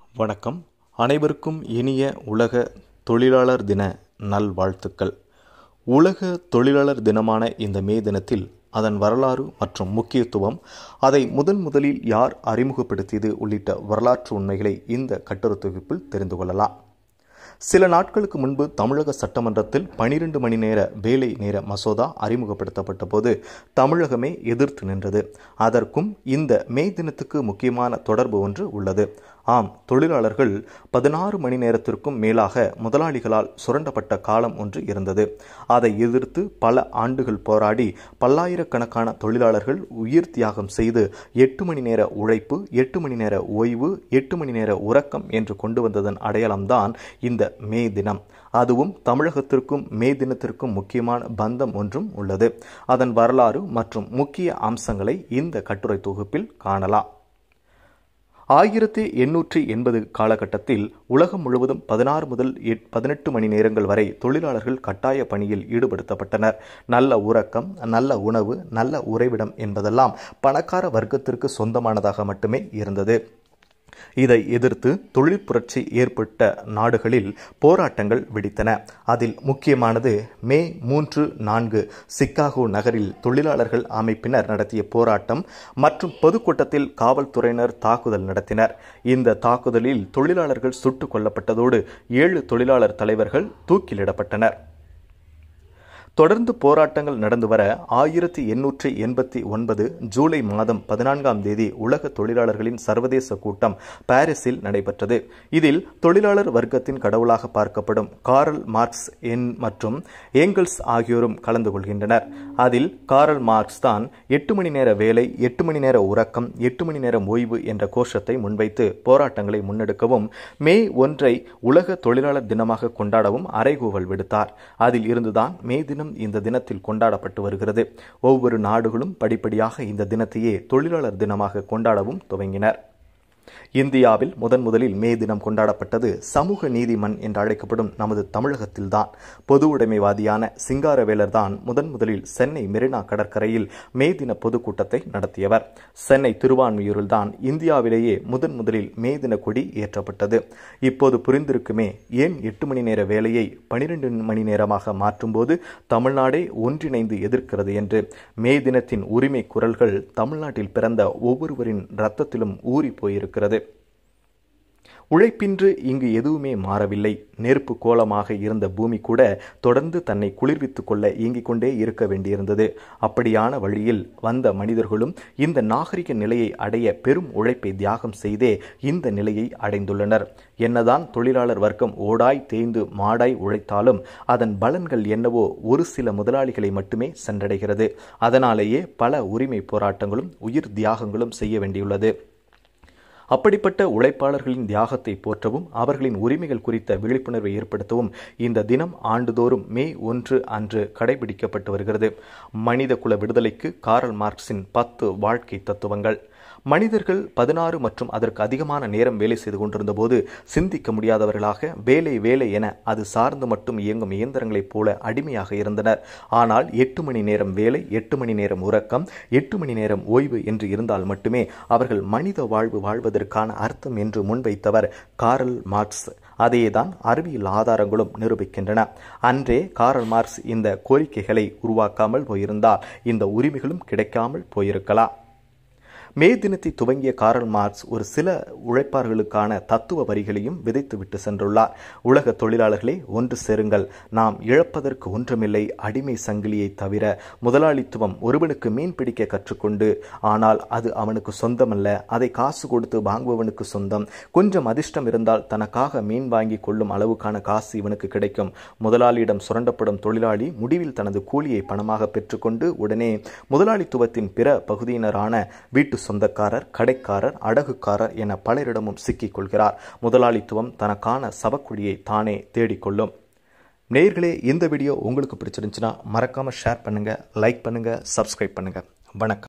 வணக்கம் அனைவருக்கும் இனிய உலக தொழிலாளர் தின நல்வாழ்த்துக்கள் உலக தொழிலாளர் தினமான இந்த மே தினத்தில் அதன் வரலாறு மற்றும் முக்கியத்துவம் அதை முதன் முதலில் யார் அறிமுகப்படுத்தியது உள்ளிட்ட வரலாற்று உண்மைகளை இந்த கட்டுரை தொகுப்பில் தெரிந்து கொள்ளலாம் சில நாட்களுக்கு முன்பு தமிழக சட்டமன்றத்தில் பனிரெண்டு மணி நேர வேலை நேர மசோதா அறிமுகப்படுத்தப்பட்ட போது தமிழகமே எதிர்த்து நின்றது அதற்கும் இந்த மே தினத்துக்கு முக்கியமான தொடர்பு ஒன்று உள்ளது ஆம் தொழிலாளர்கள் பதினாறு மணி நேரத்திற்கும் மேலாக முதலாளிகளால் சுரண்டப்பட்ட காலம் ஒன்று இருந்தது அதை எதிர்த்து பல ஆண்டுகள் போராடி பல்லாயிரக்கணக்கான தொழிலாளர்கள் உயிர் தியாகம் செய்து எட்டு மணி நேர உழைப்பு எட்டு மணி நேர ஓய்வு எட்டு மணி நேர உறக்கம் என்று கொண்டு வந்ததன் அடையாளம்தான் இந்த மே தினம் அதுவும் தமிழகத்திற்கும் மே தினத்திற்கும் முக்கியமான பந்தம் ஒன்றும் உள்ளது அதன் வரலாறு மற்றும் முக்கிய அம்சங்களை இந்த கட்டுரை தொகுப்பில் காணலாம் ஆயிரத்தி எண்ணூற்றி எண்பது காலகட்டத்தில் உலகம் முழுவதும் பதினாறு முதல் பதினெட்டு மணி நேரங்கள் வரை தொழிலாளர்கள் கட்டாய பணியில் ஈடுபடுத்தப்பட்டனர் நல்ல உறக்கம் நல்ல உணவு நல்ல உறைவிடம் என்பதெல்லாம் பணக்கார வர்க்கத்திற்கு சொந்தமானதாக மட்டுமே இருந்தது இதை எதிர்த்து தொழில் புரட்சி ஏற்பட்ட நாடுகளில் போராட்டங்கள் வெடித்தன அதில் முக்கியமானது மே மூன்று நான்கு சிக்காகோ நகரில் தொழிலாளர்கள் அமைப்பினர் நடத்திய போராட்டம் மற்றும் பொதுக்கூட்டத்தில் காவல்துறையினர் தாக்குதல் நடத்தினர் இந்த தாக்குதலில் தொழிலாளர்கள் சுட்டுக் கொல்லப்பட்டதோடு ஏழு தொழிலாளர் தலைவர்கள் தூக்கிலிடப்பட்டனர் தொடர்ந்து போராட்டங்கள் நடந்து வர ஆயிரத்தி எண்ணூற்றி எண்பத்தி ஒன்பது ஜூலை மாதம் பதினான்காம் தேதி உலக தொழிலாளர்களின் சர்வதேச கூட்டம் பாரிஸில் நடைபெற்றது இதில் தொழிலாளர் வர்க்கத்தின் கடவுளாக பார்க்கப்படும் காரல் மார்க்ஸ் என் மற்றும் ஏங்கல்ஸ் ஆகியோரும் கலந்து கொள்கின்றனர் அதில் காரல் மார்க்ஸ் தான் எட்டு மணி நேர வேலை எட்டு மணி நேர உறக்கம் எட்டு மணி நேரம் ஓய்வு என்ற கோஷத்தை முன்வைத்து போராட்டங்களை முன்னெடுக்கவும் மே ஒன்றை உலக தொழிலாளர் தினமாக கொண்டாடவும் அறைகூவல் விடுத்தார் அதில் இருந்துதான் மே தினம் இந்த தினத்தில் கொண்டாடப்பட்டு வருகிறது ஒவ்வொரு நாடுகளும் படிப்படியாக இந்த தினத்தையே தொழிலாளர் தினமாக கொண்டாடவும் துவங்கினர் இந்தியாவில் முதன் முதலில் மே தினம் கொண்டாடப்பட்டது சமூக நீதிமன் என்று அழைக்கப்படும் நமது தமிழகத்தில்தான் பொது உடைமைவாதியான சிங்காரவேலர் தான் முதன் முதலில் சென்னை மெரினா கடற்கரையில் மே தின பொதுக்கூட்டத்தை நடத்தியவர் சென்னை திருவான்மையூரில் தான் இந்தியாவிலேயே முதன் முதலில் மே தின கொடி ஏற்றப்பட்டது இப்போது புரிந்திருக்குமே ஏன் எட்டு மணி நேர வேலையை பனிரெண்டு மணி நேரமாக மாற்றும்போது தமிழ்நாடே ஒன்றிணைந்து எதிர்க்கிறது என்று மே தினத்தின் உரிமை குரல்கள் தமிழ்நாட்டில் பிறந்த ஒவ்வொருவரின் ரத்தத்திலும் ஊறி போயிருக்கிறது உழைப்பின்றி இங்கு எதுவுமே மாறவில்லை நெருப்பு கோலமாக இருந்த பூமி கூட தொடர்ந்து தன்னை குளிர்வித்துக் கொள்ள இயங்கிக் கொண்டே இருக்க வேண்டியிருந்தது அப்படியான வழியில் வந்த மனிதர்களும் இந்த நாகரிக நிலையை அடைய பெரும் உழைப்பை தியாகம் செய்தே இந்த நிலையை அடைந்துள்ளனர் என்னதான் தொழிலாளர் வர்க்கம் ஓடாய் தேய்ந்து மாடாய் உழைத்தாலும் அதன் பலன்கள் என்னவோ ஒரு சில முதலாளிகளை மட்டுமே சென்றடைகிறது அதனாலேயே பல உரிமை போராட்டங்களும் உயிர் தியாகங்களும் செய்ய வேண்டியுள்ளது அப்படிப்பட்ட உழைப்பாளர்களின் தியாகத்தை போற்றவும் அவர்களின் உரிமைகள் குறித்த விழிப்புணர்வை ஏற்படுத்தவும் இந்த தினம் ஆண்டுதோறும் மே ஒன்று அன்று கடைபிடிக்கப்பட்டு வருகிறது மனித குல விடுதலைக்கு காரல் மார்க்சின் பத்து வாழ்க்கை தத்துவங்கள் மனிதர்கள் பதினாறு மற்றும் அதற்கு அதிகமான நேரம் வேலை செய்து கொண்டிருந்த போது சிந்திக்க முடியாதவர்களாக வேலை வேலை என அது சார்ந்து மட்டும் இயங்கும் இயந்திரங்களைப் போல அடிமையாக இருந்தனர் ஆனால் எட்டு மணி நேரம் வேலை எட்டு மணி நேரம் உறக்கம் எட்டு மணி நேரம் ஓய்வு என்று இருந்தால் மட்டுமே அவர்கள் மனித வாழ்வு வாழ்வதற்கான அர்த்தம் என்று முன்வைத்தவர் காரல் மார்க்ஸ் அதையேதான் அறிவியல் ஆதாரங்களும் நிரூபிக்கின்றன அன்றே காரல் மார்க்ஸ் இந்த கோரிக்கைகளை உருவாக்காமல் போயிருந்தால் இந்த உரிமைகளும் கிடைக்காமல் போயிருக்கலாம் மே தினத்தை துவங்கிய காரல் மார்க்ஸ் ஒரு சில உழைப்பாளர்களுக்கான தத்துவ வரிகளையும் விதைத்துவிட்டு சென்றுள்ளார் உலக தொழிலாளர்களே ஒன்று சேருங்கள் நாம் இழப்பதற்கு ஒன்றுமில்லை அடிமை சங்கிலியை தவிர முதலாளித்துவம் ஒருவனுக்கு மீன் பிடிக்க கற்றுக்கொண்டு ஆனால் அது அவனுக்கு சொந்தமல்ல அதை காசு கொடுத்து வாங்குபவனுக்கு சொந்தம் கொஞ்சம் அதிர்ஷ்டம் இருந்தால் தனக்காக மீன் வாங்கி கொள்ளும் அளவுக்கான காசு இவனுக்கு கிடைக்கும் முதலாளியிடம் சுரண்டப்படும் தொழிலாளி முடிவில் தனது கூலியை பணமாக பெற்றுக்கொண்டு உடனே முதலாளித்துவத்தின் பிற பகுதியினரான வீட்டு சொந்தக்காரர் கடைக்காரர் அடகுக்காரர் என பலரிடமும் சிக்கிக் கொள்கிறார் முதலாளித்துவம் தனக்கான சவக்குழியை தானே தேடிக்கொள்ளும் நேர்களே இந்த வீடியோ உங்களுக்கு பிடிச்சிருந்துச்சுன்னா மறக்காம ஷேர் பண்ணுங்க லைக் பண்ணுங்க சப்ஸ்கிரைப் பண்ணுங்க வணக்கம்